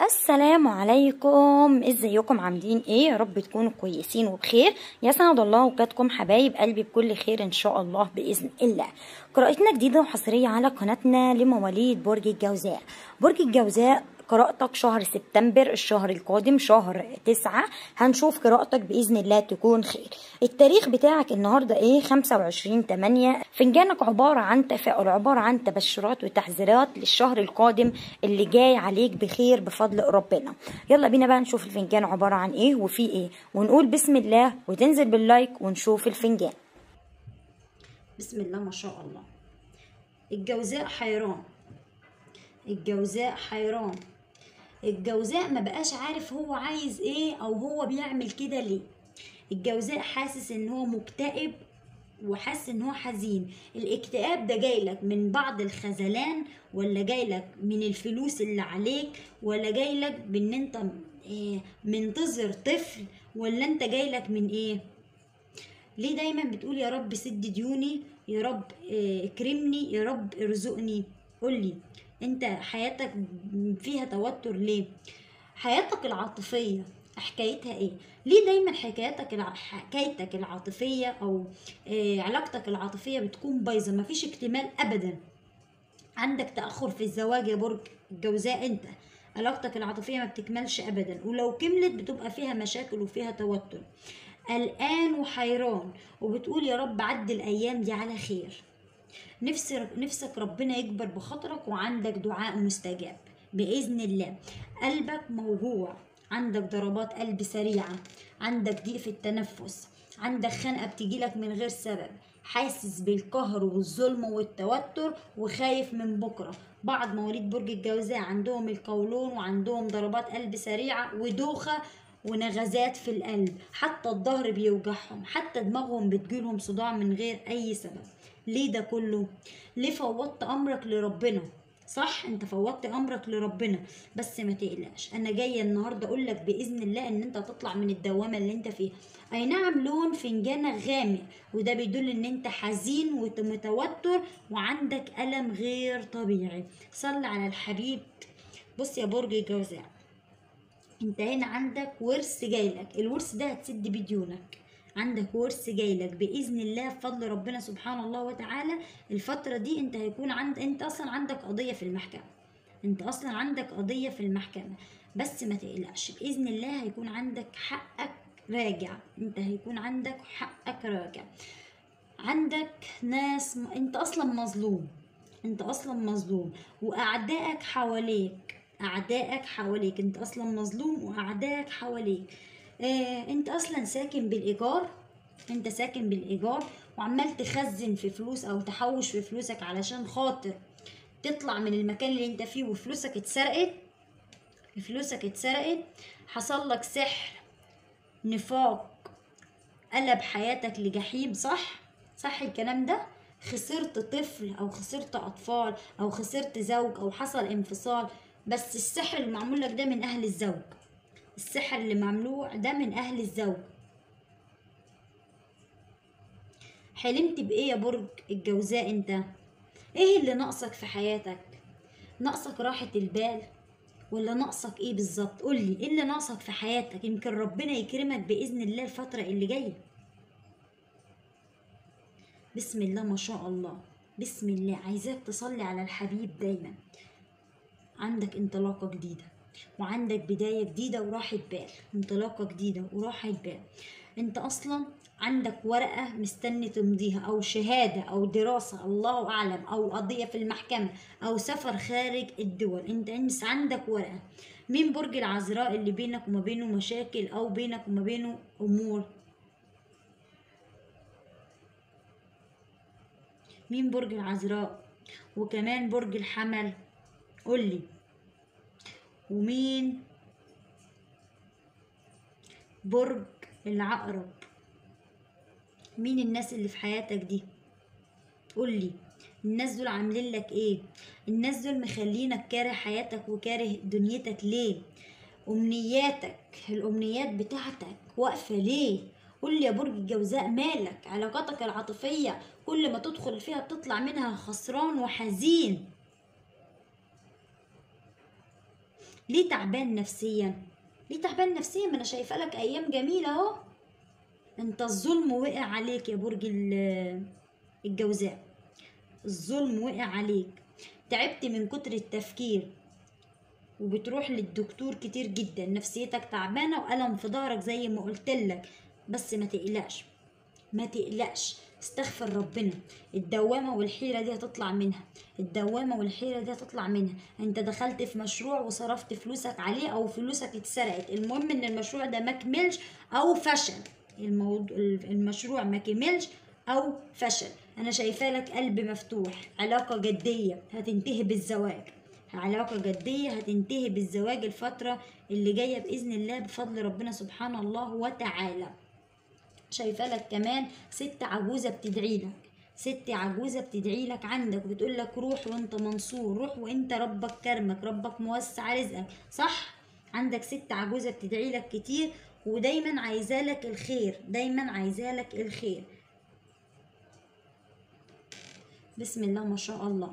السلام عليكم ازيكم عاملين ايه يا رب تكونوا كويسين وبخير يسعد الله اوقاتكم حبايب قلبي بكل خير ان شاء الله باذن الله قراءتنا جديده وحصريه على قناتنا لمواليد برج الجوزاء برج الجوزاء قراءتك شهر سبتمبر الشهر القادم شهر تسعة هنشوف قراءتك بإذن الله تكون خير التاريخ بتاعك النهاردة ايه 25 8 فنجانك عبارة عن تفاؤل عبارة عن تبشرات وتحذيرات للشهر القادم اللي جاي عليك بخير بفضل ربنا يلا بينا بقى نشوف الفنجان عبارة عن ايه وفيه ايه ونقول بسم الله وتنزل باللايك ونشوف الفنجان بسم الله ما شاء الله الجوزاء حيران الجوزاء حيران الجوزاء ما بقاش عارف هو عايز ايه او هو بيعمل كده ليه الجوزاء حاسس ان هو مكتئب وحاسس ان هو حزين الاكتئاب ده جاي لك من بعض الخذلان ولا جاي لك من الفلوس اللي عليك ولا جاي لك بان انت إيه منتظر طفل ولا انت جاي لك من ايه ليه دايما بتقول يا رب سد ديوني يا رب إيه، اكرمني يا رب ارزقني قولي انت حياتك فيها توتر ليه حياتك العاطفية حكايتها ايه ليه دايما حكايتك الع... حكايتك العاطفية او آه علاقتك العاطفية بتكون بايظة مفيش اكتمال ابدا عندك تأخر في الزواج يا برج الجوزاء انت علاقتك العاطفية ما بتكملش ابدا ولو كملت بتبقى فيها مشاكل وفيها توتر قلقان وحيران وبتقول يا رب عدي الايام دي على خير نفسك نفسك ربنا يكبر بخاطرك وعندك دعاء مستجاب بإذن الله قلبك موجوع عندك ضربات قلب سريعة عندك ضيق في التنفس عندك خنقة بتجيلك من غير سبب حاسس بالقهر والظلم والتوتر وخايف من بكرة بعض مواليد برج الجوزاء عندهم القولون وعندهم ضربات قلب سريعة ودوخة ونغزات في القلب حتى الظهر بيوجعهم حتى دماغهم بتجيلهم صداع من غير أي سبب ليه ده كله ليه فوضت امرك لربنا صح انت فوضت امرك لربنا بس ما تقلقش انا جايه النهارده اقول لك باذن الله ان انت تطلع من الدوامه اللي انت فيها اي نعم لون فنجانك غامق وده بيدل ان انت حزين ومتوتر وعندك الم غير طبيعي صل على الحبيب بص يا برج الجوزاء انت هنا عندك ورث جايلك الورث ده هتسد بيه ديونك عندك ورث جايلك باذن الله بفضل ربنا سبحانه الله وتعالى الفتره دي انت هيكون عند انت اصلا عندك قضيه في المحكمه انت اصلا عندك قضيه في المحكمه بس ما تقلقش باذن الله هيكون عندك حقك راجع انت هيكون عندك حقك راجع عندك ناس م... انت اصلا مظلوم انت اصلا مظلوم واعدائك حواليك اعدائك حواليك انت اصلا مظلوم واعدائك حواليك آه، انت اصلا ساكن بالايجار انت ساكن بالايجار وعمال تخزن في فلوس او تحوش في فلوسك علشان خاطر تطلع من المكان اللي انت فيه وفلوسك اتسرقت فلوسك اتسرقت حصل لك سحر نفاق قلب حياتك لجحيم صح صح الكلام ده خسرت طفل او خسرت اطفال او خسرت زوج او حصل انفصال بس السحر اللي معمول لك ده من اهل الزوج السحر اللي ممنوع ده من اهل الزوج حلمت بايه يا برج الجوزاء انت ايه اللي ناقصك في حياتك ناقصك راحة البال ولا ناقصك ايه بالظبط قولي ايه اللي ناقصك في حياتك يمكن ربنا يكرمك باذن الله الفترة اللي جاية بسم الله ما شاء الله بسم الله عايزاك تصلي على الحبيب دايما عندك انطلاقة جديدة وعندك بداية جديدة وراحة بال انطلاقة جديدة وراحة بال انت اصلا عندك ورقة مستني تمضيها او شهادة او دراسة الله اعلم او قضية في المحكمة او سفر خارج الدول انت انت عندك ورقة مين برج العذراء اللي بينك وما بينه مشاكل او بينك وما بينه امور مين برج العذراء وكمان برج الحمل قولي ومين برج العقرب مين الناس اللي في حياتك دي قولي الناس دول عاملين لك ايه الناس دول مخلينك كاره حياتك وكاره دنيتك ليه امنياتك الامنيات بتاعتك واقفه ليه قول لي يا برج الجوزاء مالك علاقاتك العاطفيه كل ما تدخل فيها بتطلع منها خسران وحزين ليه تعبان نفسيا ليه تعبان نفسيا ما انا شايفه لك ايام جميله اهو انت الظلم وقع عليك يا برج ال- الجوزاء الظلم وقع عليك تعبت من كتر التفكير وبتروح للدكتور كتير جدا نفسيتك تعبانه والم في ظهرك زي ما قلت لك بس ما تقلقش ما تقلقش استغفر ربنا الدوامة والحيرة دي هتطلع منها الدوامة والحيرة دي هتطلع منها انت دخلت في مشروع وصرفت فلوسك عليه او فلوسك اتسرقت المهم ان المشروع ده ما كملش او فشل الموضوع المشروع ما كملش او فشل انا شايفاه لك قلب مفتوح علاقة جدية هتنتهي بالزواج علاقة جدية هتنتهي بالزواج الفترة اللي جاية بإذن الله بفضل ربنا سبحانه الله وتعالى شايفه لك كمان ست عجوزه بتدعي لك ست عجوزه بتدعي لك عندك وبتقول لك روح وانت منصور روح وانت ربك كرمك ربك موسع رزقك صح عندك ست عجوزه بتدعي لك كتير ودايما عايزه لك الخير دايما عايزه لك الخير بسم الله ما شاء الله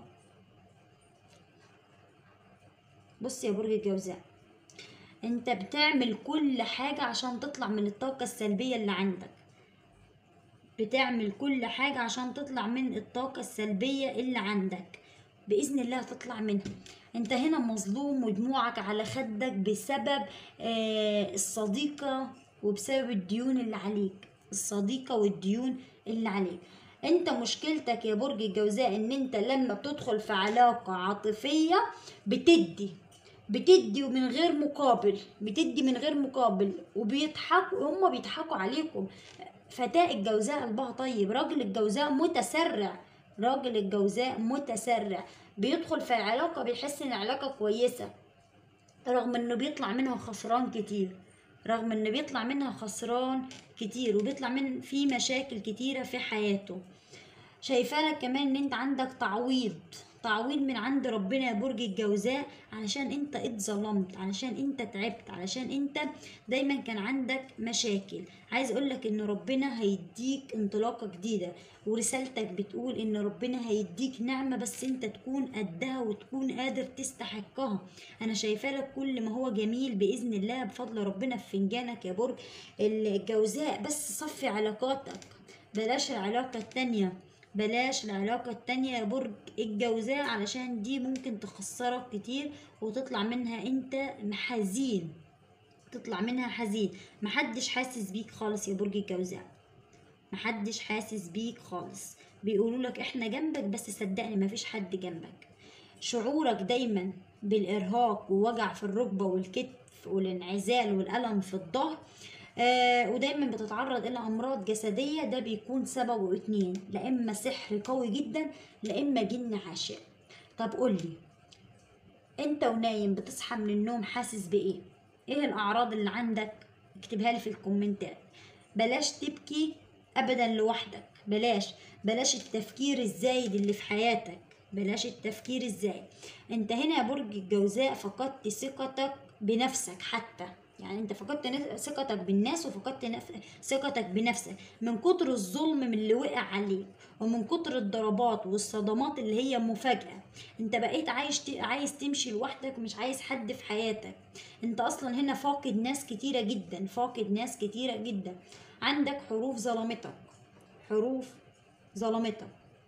بص يا برج الجوزاء انت بتعمل كل حاجة عشان تطلع من الطاقة السلبية اللي عندك بتعمل كل حاجة عشان تطلع من الطاقة السلبية اللي عندك بإذن الله هتطلع منها انت هنا مظلوم ودموعك على خدك بسبب آه الصديقة وبسبب الديون اللي عليك الصديقة والديون اللي عليك انت مشكلتك يا برج الجوزاء ان انت لما بتدخل في علاقة عاطفية بتدي بتدي ومن غير مقابل بتدي من غير مقابل وبيضحكوا هما بيضحكوا عليكم فتاة الجوزاء قلبها طيب راجل الجوزاء متسرع راجل الجوزاء متسرع بيدخل في العلاقة بيحس ان العلاقة كويسة رغم انه بيطلع منها خسران كتير رغم انه بيطلع منها خسران كتير وبيطلع من في مشاكل كتيرة في حياته شايفه لك كمان ان انت عندك تعويض تعويض من عند ربنا يا برج الجوزاء علشان انت اتظلمت علشان انت تعبت علشان انت دايما كان عندك مشاكل عايز اقولك ان ربنا هيديك انطلاقة جديدة ورسالتك بتقول ان ربنا هيديك نعمة بس انت تكون قدها وتكون قادر تستحقها انا شايفه لك كل ما هو جميل باذن الله بفضل ربنا في فنجانك يا برج الجوزاء بس صفي علاقاتك بلاش العلاقة التانية بلاش العلاقة التانية يا برج الجوزاء علشان دي ممكن تخسرك كتير وتطلع منها انت حزين تطلع منها حزين محدش حاسس بيك خالص يا برج الجوزاء محدش حاسس بيك خالص بيقولوا لك احنا جنبك بس صدقني مفيش حد جنبك شعورك دايما بالارهاق ووجع في الركبة والكتف والانعزال والألم في الظهر آه ودايما بتتعرض الى امراض جسديه ده بيكون سببه اتنين لا اما سحر قوي جدا لا اما جن عاشق طب قولي انت ونايم بتصحى من النوم حاسس بايه ايه الاعراض اللي عندك اكتبها لي في الكومنتات بلاش تبكي ابدا لوحدك بلاش بلاش التفكير الزايد اللي في حياتك بلاش التفكير الزايد انت هنا يا برج الجوزاء فقدت ثقتك بنفسك حتى يعني انت فقدت نف- ثقتك بالناس وفقدت نف- ثقتك بنفسك من كتر الظلم من اللي وقع عليك ومن كتر الضربات والصدمات اللي هي مفاجأة انت بقيت عايش ت... عايز تمشي لوحدك ومش عايز حد في حياتك انت اصلا هنا فاقد ناس كتيرة جدا فاقد ناس كتيرة جدا عندك حروف ظلمتك حروف ظلمتك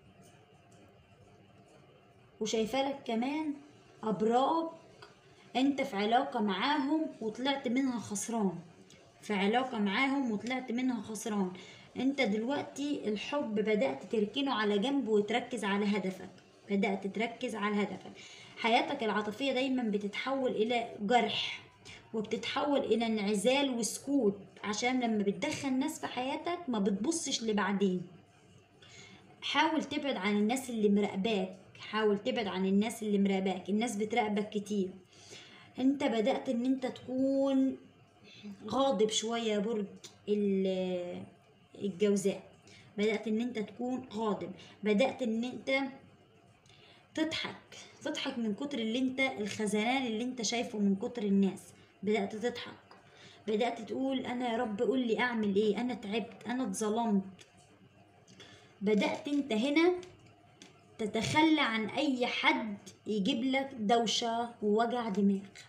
وشايفه لك كمان ابراج انت في علاقة معاهم وطلعت منها خسران في علاقة معاهم وطلعت منها خسران انت دلوقتي الحب بدأت تركنه على جنب وتركز على هدفك بدأت تركز على هدفك حياتك العاطفية دايما بتتحول إلى جرح وبتتحول إلى انعزال وسكوت عشان لما بتدخل ناس في حياتك ما بتبصش لبعدين حاول تبعد عن الناس اللي مراقباك حاول تبعد عن الناس اللي مراقباك الناس بتراقبك كتير انت بدأت ان انت تكون غاضب شوية يا برج ال- الجوزاء بدأت ان انت تكون غاضب بدأت ان انت تضحك تضحك من كتر اللي انت الخزنان اللي انت شايفه من كتر الناس بدأت تضحك بدأت تقول انا يا رب قول لي اعمل ايه انا تعبت انا اتظلمت بدأت انت هنا تتخلى عن اي حد يجيب لك دوشة ووجع دماغ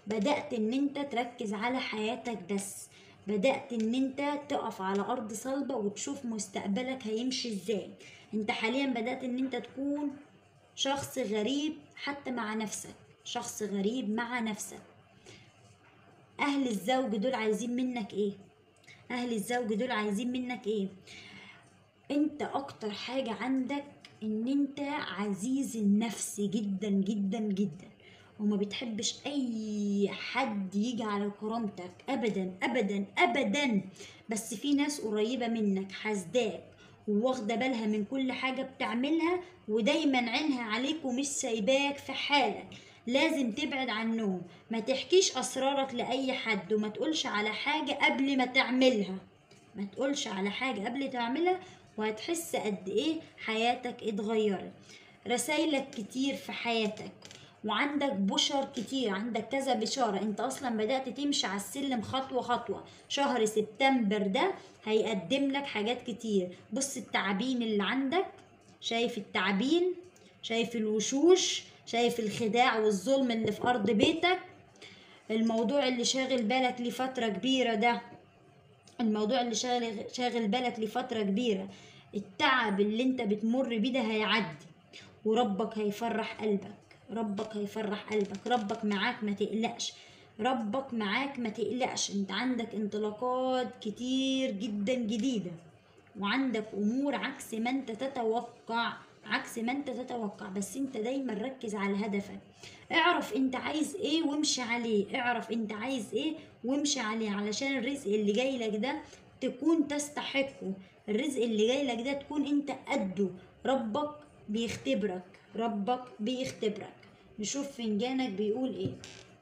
بدأت ان انت تركز على حياتك بس بدأت ان انت تقف على ارض صلبة وتشوف مستقبلك هيمشي ازاي انت حاليا بدأت ان انت تكون شخص غريب حتى مع نفسك شخص غريب مع نفسك اهل الزوج دول عايزين منك ايه اهل الزوج دول عايزين منك ايه انت اكتر حاجة عندك ان انت عزيز النفس جدا جدا جدا وما بتحبش اي حد يجي على كرامتك ابدا ابدا ابدا بس في ناس قريبة منك حاسداك وواخدة بالها من كل حاجة بتعملها ودايما عينها عليك ومش سايباك في حالك لازم تبعد عنهم ما تحكيش اسرارك لاي حد وما تقولش على حاجة قبل ما تعملها ما تقولش على حاجة قبل تعملها وهتحس قد ايه حياتك اتغيرت رسايلك كتير في حياتك وعندك بشر كتير عندك كذا بشارة انت اصلا بدأت تمشي على السلم خطوة خطوة شهر سبتمبر ده هيقدم لك حاجات كتير بص التعابين اللي عندك شايف التعابين شايف الوشوش شايف الخداع والظلم اللي في ارض بيتك الموضوع اللي شاغل بالك لفترة كبيرة ده الموضوع اللي شاغل شاغل بالك لفترة كبيرة التعب اللي انت بتمر بيه ده هيعدي وربك هيفرح قلبك ربك هيفرح قلبك ربك معاك ما تقلقش ربك معاك ما تقلقش انت عندك انطلاقات كتير جدا جديدة وعندك امور عكس ما انت تتوقع عكس ما انت تتوقع بس انت دايما ركز على هدفك اعرف انت عايز ايه وامشي عليه اعرف انت عايز ايه وامشي عليه علشان الرزق اللي جاي لك ده تكون تستحقه الرزق اللي جاي لك ده تكون انت قده ربك بيختبرك ربك بيختبرك نشوف فنجانك بيقول ايه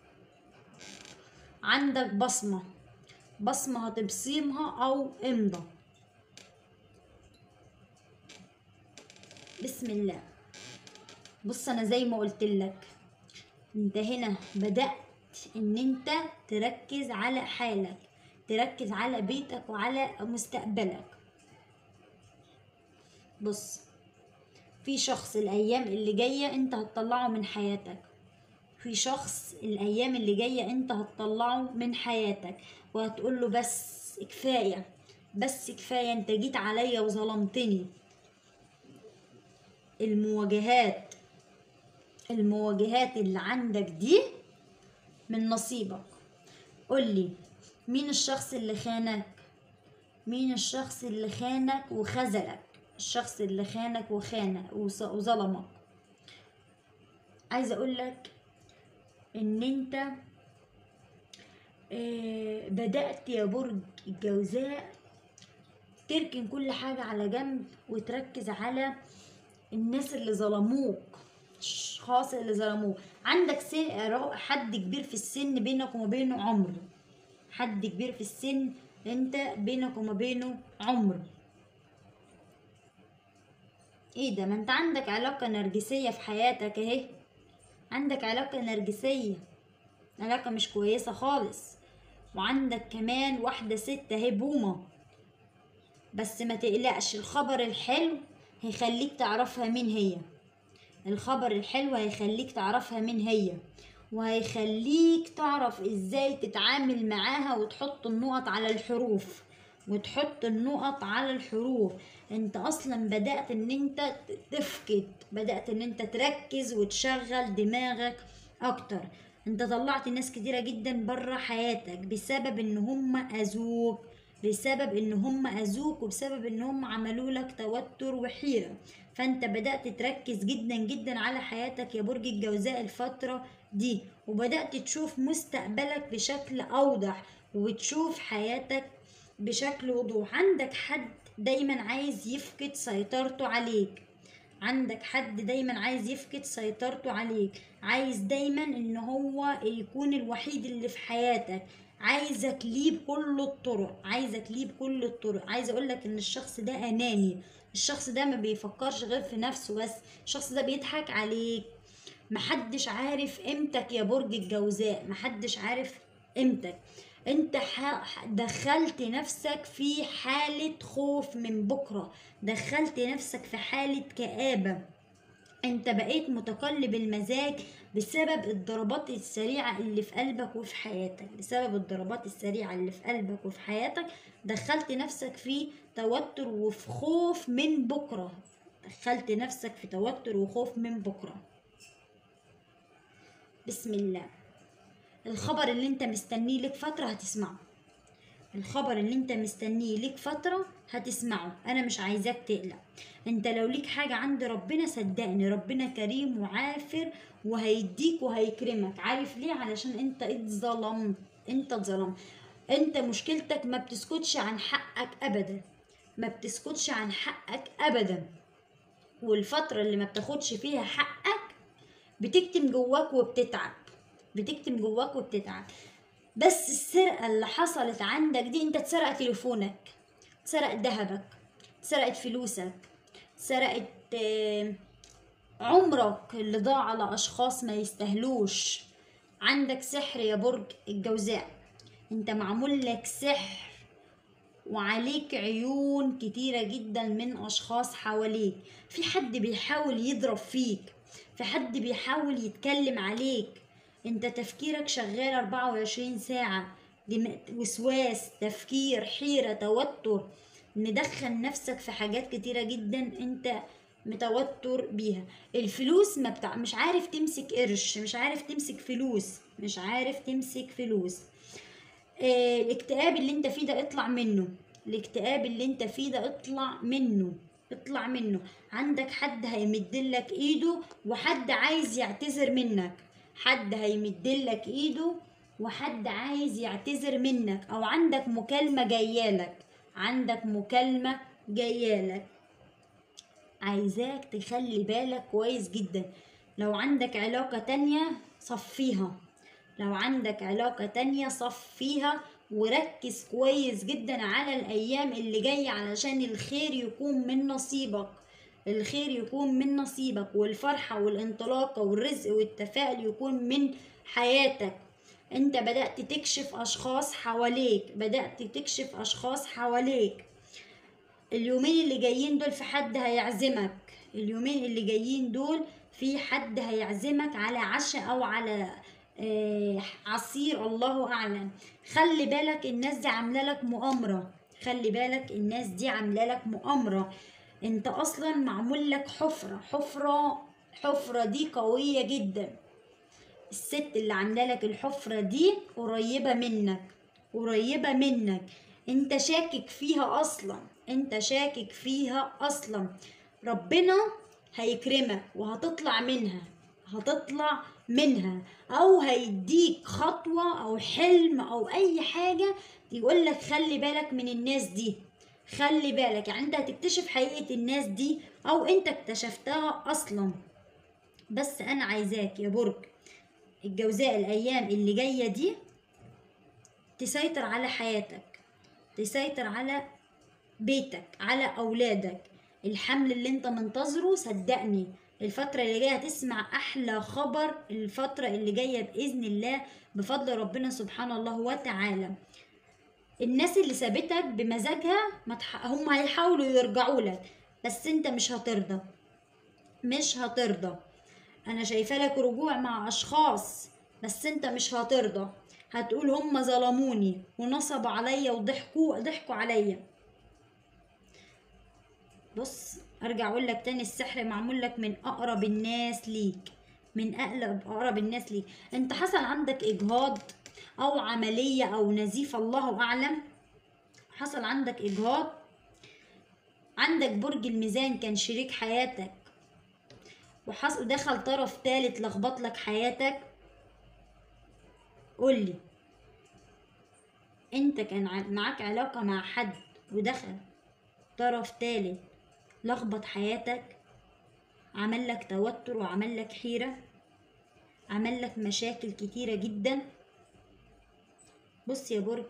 عندك بصمة بصمة هتبصمها او امضى بسم الله بص انا زي ما قلت لك انت هنا بدأت ان انت تركز على حالك تركز على بيتك وعلى مستقبلك بص في شخص الايام اللي جايه انت هتطلعه من حياتك في شخص الايام اللي جايه انت هتطلعه من حياتك وهتقول له بس كفايه بس كفايه انت جيت عليا وظلمتني المواجهات المواجهات اللي عندك دي من نصيبك قولي مين الشخص اللي خانك مين الشخص اللي خانك وخذلك الشخص اللي خانك وخانك وص- وظلمك عايزه اقولك ان انت آه، بدأت يا برج الجوزاء تركن كل حاجة على جنب وتركز على الناس اللي ظلموك الاشخاص اللي ظلموك عندك سن حد كبير في السن بينك وما بينه عمر حد كبير في السن انت بينك وما بينه عمر ايه ده ما انت عندك علاقة نرجسية في حياتك اهي عندك علاقة نرجسية علاقة مش كويسة خالص وعندك كمان واحدة ست اهي بومة بس ما تقلقش الخبر الحلو هيخليك تعرفها مين هي الخبر الحلو هيخليك تعرفها مين هي وهيخليك تعرف ازاي تتعامل معاها وتحط النقط على الحروف وتحط النقط على الحروف انت اصلا بدأت ان انت تفقد بدأت ان انت تركز وتشغل دماغك اكتر انت طلعت ناس كتيرة جدا بره حياتك بسبب ان هم اذوك بسبب ان هم اذوك وبسبب ان هم عملوا لك توتر وحيرة فانت بدأت تركز جدا جدا على حياتك يا برج الجوزاء الفترة دي وبدأت تشوف مستقبلك بشكل اوضح وتشوف حياتك بشكل وضوح عندك حد دايما عايز يفقد سيطرته عليك عندك حد دايما عايز يفقد سيطرته عليك عايز دايما ان هو يكون الوحيد اللي في حياتك عايزك ليه بكل الطرق عايزك ليه بكل الطرق عايز اقولك ان الشخص ده اناني الشخص ده ما بيفكرش غير في نفسه بس الشخص ده بيضحك عليك محدش عارف قيمتك يا برج الجوزاء محدش عارف قيمتك انت ح- دخلت نفسك في حالة خوف من بكرة دخلت نفسك في حالة كآبة انت بقيت متقلب المزاج بسبب الضربات السريعة اللي في قلبك وفي حياتك بسبب الضربات السريعة اللي في قلبك وفي حياتك دخلت نفسك في توتر وفي خوف من بكرة دخلت نفسك في توتر وخوف من بكرة بسم الله الخبر اللي انت مستنيه لك فترة هتسمعه الخبر اللي انت مستنيه ليك فترة هتسمعه انا مش عايزاك تقلق انت لو ليك حاجة عند ربنا صدقني ربنا كريم وعافر وهيديك وهيكرمك عارف ليه علشان انت اتظلمت انت اتظلمت انت مشكلتك ما بتسكتش عن حقك ابدا ما بتسكتش عن حقك ابدا والفترة اللي ما بتاخدش فيها حقك بتكتم جواك وبتتعب بتكتم جواك وبتتعب بس السرقة اللي حصلت عندك دي انت اتسرق تليفونك اتسرق ذهبك اتسرقت فلوسك اتسرقت آه، عمرك اللي ضاع على اشخاص ما يستاهلوش عندك سحر يا برج الجوزاء انت معمول لك سحر وعليك عيون كتيرة جدا من أشخاص حواليك في حد بيحاول يضرب فيك في حد بيحاول يتكلم عليك انت تفكيرك شغال 24 ساعة دم- وسواس تفكير حيرة توتر مدخل نفسك في حاجات كتيرة جدا انت متوتر بيها الفلوس ما بتاع مش عارف تمسك قرش مش عارف تمسك فلوس مش عارف تمسك فلوس آه، الاكتئاب اللي انت فيه ده اطلع منه الاكتئاب اللي انت فيه ده اطلع منه اطلع منه عندك حد هيمدلك ايده وحد عايز يعتذر منك حد هيمدلك ايده وحد عايز يعتذر منك او عندك مكالمة جايالك عندك مكالمة جايالك عايزاك تخلي بالك كويس جدا لو عندك علاقة تانية صفيها لو عندك علاقة تانية صفيها وركز كويس جدا على الأيام اللي جاية علشان الخير يكون من نصيبك الخير يكون من نصيبك والفرحة والانطلاقة والرزق والتفاؤل يكون من حياتك انت بدأت تكشف أشخاص حواليك بدأت تكشف أشخاص حواليك اليومين اللي جايين دول في حد هيعزمك اليومين اللي جايين دول في حد هيعزمك على عشاء او على آه، عصير الله اعلم خلي بالك الناس دي عامله لك مؤامره خلي بالك الناس دي عامله لك مؤامره انت اصلا معمول لك حفره حفره حفره دي قويه جدا الست اللي عامله لك الحفره دي قريبه منك قريبه منك انت شاكك فيها اصلا انت شاكك فيها اصلا ربنا هيكرمك وهتطلع منها هتطلع منها او هيديك خطوة او حلم او اي حاجة يقول لك خلي بالك من الناس دي خلي بالك يعني انت هتكتشف حقيقة الناس دي او انت اكتشفتها اصلا بس انا عايزاك يا برج الجوزاء الايام اللي جاية دي تسيطر على حياتك تسيطر على بيتك على اولادك الحمل اللي انت منتظره صدقني الفترة اللي جاية هتسمع أحلى خبر الفترة اللي جاية بإذن الله بفضل ربنا سبحانه الله وتعالى الناس اللي سابتك بمزاجها ما تح... هم هيحاولوا يرجعوا لك بس انت مش هترضى مش هترضى انا شايفه لك رجوع مع اشخاص بس انت مش هترضى هتقول هم ظلموني ونصبوا عليا وضحكوا ضحكوا عليا بص ارجع اقول لك تاني السحر معمول لك من اقرب الناس ليك من اقرب اقرب الناس ليك انت حصل عندك اجهاض او عمليه او نزيف الله اعلم حصل عندك اجهاض عندك برج الميزان كان شريك حياتك وحصل دخل طرف تالت لخبط لك حياتك قولي انت كان ع- معاك علاقة مع حد ودخل طرف تالت لخبط حياتك عمل لك توتر وعمل لك حيرة عمل لك مشاكل كتيرة جدا بص يا برج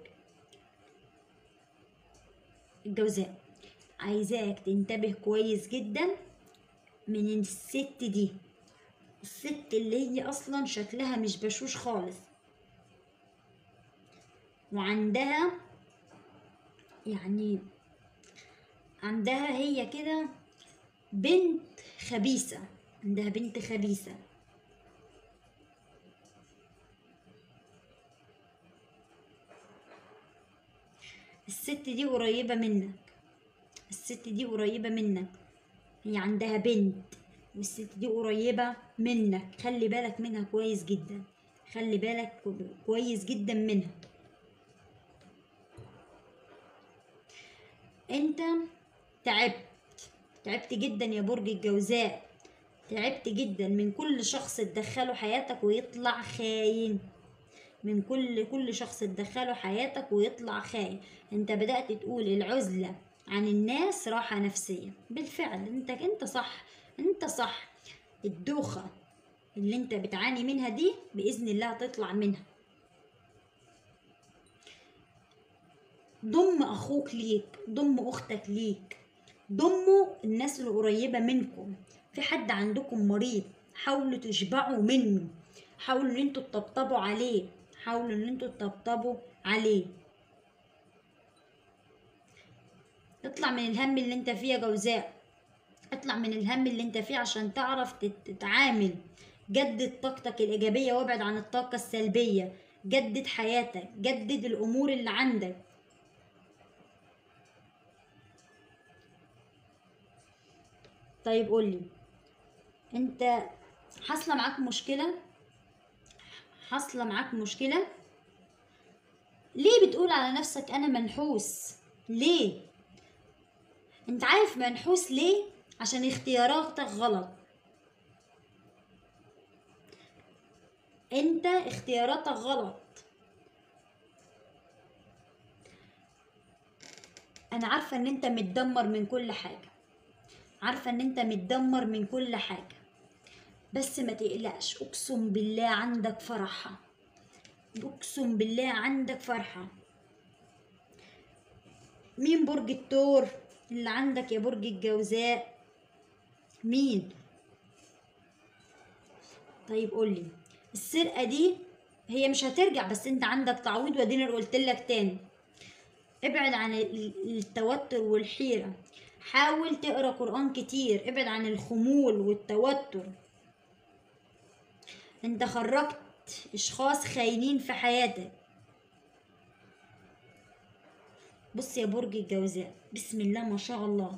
الجوزاء عايزاك تنتبه كويس جدا من الست دي الست اللي هي اصلا شكلها مش بشوش خالص وعندها يعني عندها هي كده بنت خبيثة عندها بنت خبيثة الست دي قريبة منك الست دي قريبة منك هي عندها بنت والست دي قريبة منك خلي بالك منها كويس جدا خلي بالك كويس جدا منها انت تعبت تعبت جدا يا برج الجوزاء تعبت جدا من كل شخص تدخله حياتك ويطلع خاين من كل كل شخص تدخله حياتك ويطلع خاين انت بدأت تقول العزلة عن الناس راحة نفسية بالفعل انت انت صح انت صح الدوخة اللي انت بتعاني منها دي بإذن الله هتطلع منها ضم اخوك ليك ضم اختك ليك ضموا الناس القريبة منكم في حد عندكم مريض حاولوا تشبعوا منه حاولوا ان انتوا تطبطبوا عليه حاولوا ان انتوا تطبطبوا عليه اطلع من الهم اللي انت فيه يا جوزاء اطلع من الهم اللي انت فيه عشان تعرف تتعامل جدد طاقتك الإيجابية وابعد عن الطاقة السلبية جدد حياتك جدد الأمور اللي عندك طيب قولي انت حاصلة معاك مشكلة حاصلة معاك مشكلة ليه بتقول على نفسك انا منحوس ليه انت عارف منحوس ليه عشان اختياراتك غلط انت اختياراتك غلط انا عارفه ان انت متدمر من كل حاجه عارفه ان انت متدمر من كل حاجه بس ما تقلقش اقسم بالله عندك فرحه اقسم بالله عندك فرحه مين برج الثور اللي عندك يا برج الجوزاء مين طيب قولي السرقه دي هي مش هترجع بس انت عندك تعويض وادينا قلت لك تاني ابعد عن التوتر والحيره حاول تقرا قران كتير ابعد عن الخمول والتوتر انت خرجت اشخاص خاينين في حياتك بص يا برج الجوزاء بسم الله ما شاء الله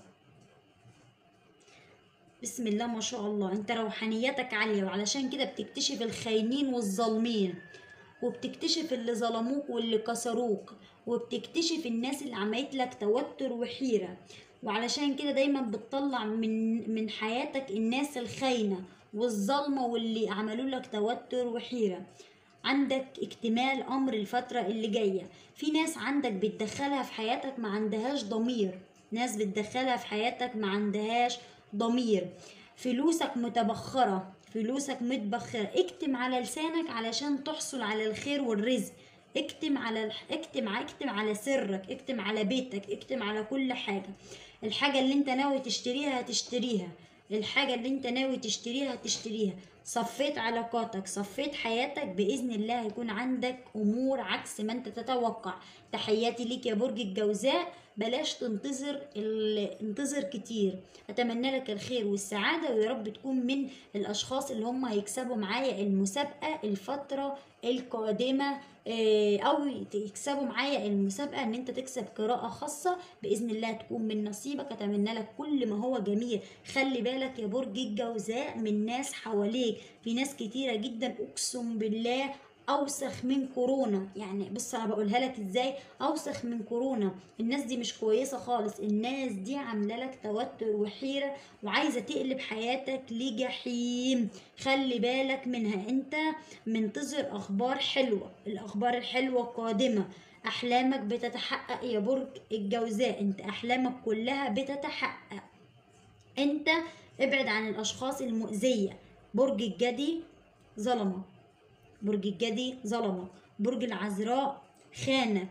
بسم الله ما شاء الله انت روحانيتك عالية وعلشان كده بتكتشف الخاينين والظالمين وبتكتشف اللي ظلموك واللي كسروك وبتكتشف الناس اللي عملت لك توتر وحيرة وعلشان كده دايما بتطلع من من حياتك الناس الخاينة والظلمة واللي عملوا لك توتر وحيرة عندك اكتمال امر الفترة اللي جاية في ناس عندك بتدخلها في حياتك ما عندهاش ضمير ناس بتدخلها في حياتك ما عندهاش ضمير فلوسك متبخرة فلوسك متبخرة اكتم على لسانك علشان تحصل على الخير والرزق اكتم على الح... اكتم اكتم على سرك اكتم على بيتك اكتم على كل حاجة الحاجة اللي انت ناوي تشتريها هتشتريها الحاجة اللي انت ناوي تشتريها هتشتريها صفيت علاقاتك صفيت حياتك بإذن الله هيكون عندك أمور عكس ما انت تتوقع تحياتي ليك يا برج الجوزاء بلاش تنتظر انتظر كتير اتمنى لك الخير والسعاده ويا رب تكون من الاشخاص اللي هم هيكسبوا معايا المسابقه الفتره القادمه او تكسبوا معايا المسابقه ان انت تكسب قراءه خاصه باذن الله تكون من نصيبك اتمنى لك كل ما هو جميل خلي بالك يا برج الجوزاء من ناس حواليك في ناس كتيره جدا اقسم بالله اوسخ من كورونا يعني بص انا بقولها لك ازاي اوسخ من كورونا الناس دي مش كويسه خالص الناس دي عامله لك توتر وحيره وعايزه تقلب حياتك لجحيم خلي بالك منها انت منتظر اخبار حلوه الاخبار الحلوه قادمه احلامك بتتحقق يا برج الجوزاء انت احلامك كلها بتتحقق انت ابعد عن الاشخاص المؤذيه برج الجدي ظلمك برج الجدي ظلمك برج العذراء خانك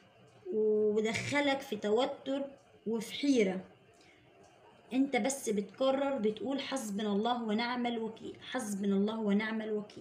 ودخلك في توتر وفي حيرة انت بس بتكرر بتقول حسبنا الله ونعم الوكيل حسبنا الله ونعم الوكيل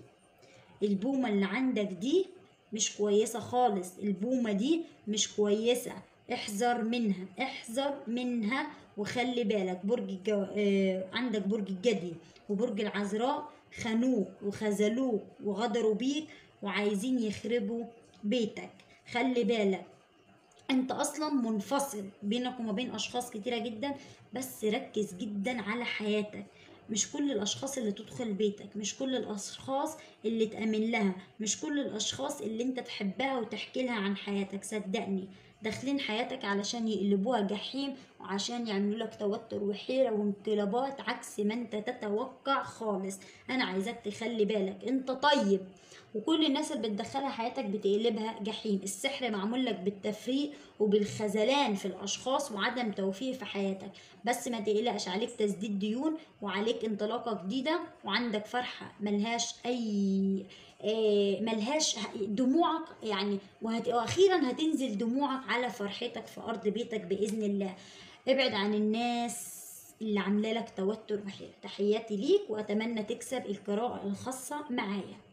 البومة اللي عندك دي مش كويسة خالص البومة دي مش كويسة احذر منها احذر منها وخلي بالك برج الجو... آه عندك برج الجدي وبرج العذراء خانوك وخذلوك وغدروا بيك وعايزين يخربوا بيتك خلي بالك انت اصلا منفصل بينك وما بين اشخاص كتيره جدا بس ركز جدا على حياتك مش كل الاشخاص اللي تدخل بيتك مش كل الاشخاص اللي تامن لها مش كل الاشخاص اللي انت تحبها وتحكي لها عن حياتك صدقني داخلين حياتك علشان يقلبوها جحيم وعشان يعملوا لك توتر وحيره وانقلابات عكس ما انت تتوقع خالص انا عايزاك تخلي بالك انت طيب وكل الناس اللي بتدخلها حياتك بتقلبها جحيم السحر معمول لك بالتفريق وبالخذلان في الاشخاص وعدم توفيق في حياتك بس ما تقلقش عليك تسديد ديون وعليك انطلاقه جديده وعندك فرحه ملهاش اي آه، ملهاش دموعك يعني وهت... واخيرا هتنزل دموعك على فرحتك في ارض بيتك باذن الله ابعد عن الناس اللي عامله لك توتر وحيرة تحياتي ليك واتمنى تكسب القراءه الخاصه معايا